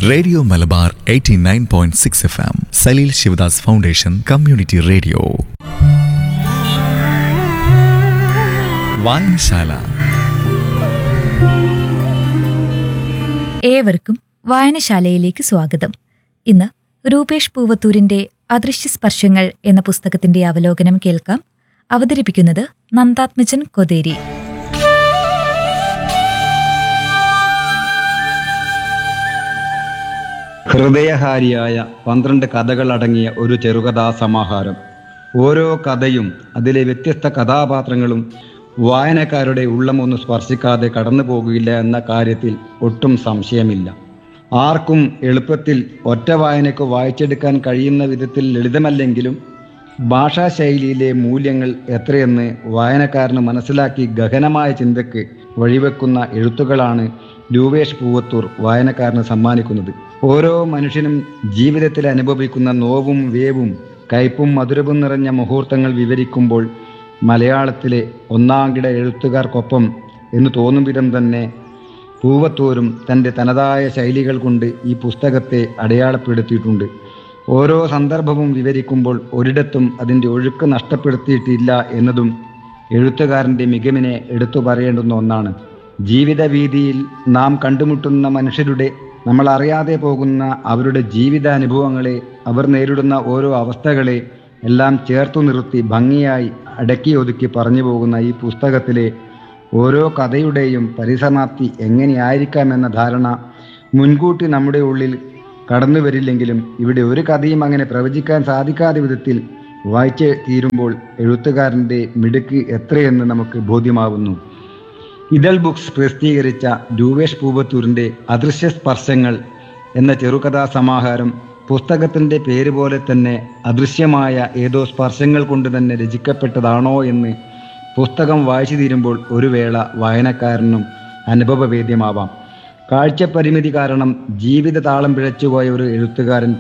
radio Malabar 89.6 point six F M Saleel Sivadas foundation community radio വായനശാല ഏവർക്കും വായനശാലയിലേക്ക് സ്വാഗതം ഇന്ന് രൂപേഷ് പൂവത്തൂരിന്റെ അദൃശ്യ സ്പർശങ്ങൾ എന്ന പുസ്തകത്തിന്റെ അവലോകനം കേൾക്കാം അവതരിപ്പിക്കുന്നത് നന്ദാത്മജൻ കൊതേരി ഹൃദയഹാരിയായ പന്ത്രണ്ട് കഥകളടങ്ങിയ ഒരു ചെറുകഥാ സമാഹാരം ഓരോ കഥയും അതിലെ വ്യത്യസ്ത കഥാപാത്രങ്ങളും വായനക്കാരുടെ ഉള്ളമൊന്ന് സ്പർശിക്കാതെ കടന്നു പോകുകയില്ല എന്ന കാര്യത്തിൽ ഒട്ടും സംശയമില്ല ആർക്കും എളുപ്പത്തിൽ ഒറ്റ വായനയ്ക്ക് വായിച്ചെടുക്കാൻ കഴിയുന്ന വിധത്തിൽ ലളിതമല്ലെങ്കിലും ഭാഷാശൈലിയിലെ മൂല്യങ്ങൾ എത്രയെന്ന് വായനക്കാരന് മനസ്സിലാക്കി ഗഹനമായ ചിന്തയ്ക്ക് വഴിവെക്കുന്ന എഴുത്തുകളാണ് രൂപേഷ് പൂവത്തൂർ വായനക്കാരന് സമ്മാനിക്കുന്നത് ഓരോ മനുഷ്യനും ജീവിതത്തിൽ അനുഭവിക്കുന്ന നോവും വേവും കയ്പും മധുരവും നിറഞ്ഞ മുഹൂർത്തങ്ങൾ വിവരിക്കുമ്പോൾ മലയാളത്തിലെ ഒന്നാംകിട എഴുത്തുകാർക്കൊപ്പം എന്ന് തോന്നും വിധം തന്നെ പൂവത്തൂരും തൻ്റെ തനതായ ശൈലികൾ കൊണ്ട് ഈ പുസ്തകത്തെ അടയാളപ്പെടുത്തിയിട്ടുണ്ട് ഓരോ സന്ദർഭവും വിവരിക്കുമ്പോൾ ഒരിടത്തും അതിൻ്റെ ഒഴുക്ക് നഷ്ടപ്പെടുത്തിയിട്ടില്ല എന്നതും എഴുത്തുകാരൻ്റെ മികവിനെ എടുത്തു പറയേണ്ടുന്ന ഒന്നാണ് ജീവിത വീതിയിൽ നാം കണ്ടുമുട്ടുന്ന മനുഷ്യരുടെ നമ്മൾ അറിയാതെ പോകുന്ന അവരുടെ ജീവിതാനുഭവങ്ങളെ അവർ നേരിടുന്ന ഓരോ അവസ്ഥകളെ എല്ലാം ചേർത്തു നിർത്തി ഭംഗിയായി അടക്കി ഒതുക്കി പറഞ്ഞു പോകുന്ന ഈ പുസ്തകത്തിലെ ഓരോ കഥയുടെയും പരിസമാപ്തി എങ്ങനെയായിരിക്കാമെന്ന ധാരണ മുൻകൂട്ടി നമ്മുടെ ഉള്ളിൽ കടന്നു വരില്ലെങ്കിലും ഇവിടെ ഒരു കഥയും അങ്ങനെ പ്രവചിക്കാൻ സാധിക്കാത്ത വിധത്തിൽ വായിച്ച് തീരുമ്പോൾ എഴുത്തുകാരൻ്റെ മിടുക്ക് എത്രയെന്ന് നമുക്ക് ബോധ്യമാവുന്നു ഇതൾ ബുക്സ് പ്രസിദ്ധീകരിച്ച രൂപേഷ് പൂവത്തൂരിൻ്റെ അദൃശ്യ സ്പർശങ്ങൾ എന്ന ചെറുകഥാ സമാഹാരം പുസ്തകത്തിൻ്റെ പേര് പോലെ തന്നെ അദൃശ്യമായ ഏതോ സ്പർശങ്ങൾ കൊണ്ട് തന്നെ രചിക്കപ്പെട്ടതാണോ എന്ന് പുസ്തകം വായിച്ചു തീരുമ്പോൾ ഒരു വേള വായനക്കാരനും അനുഭവവേദ്യമാവാം കാഴ്ചപരിമിതി കാരണം ജീവിത താളം പിഴച്ചുപോയ ഒരു എഴുത്തുകാരൻ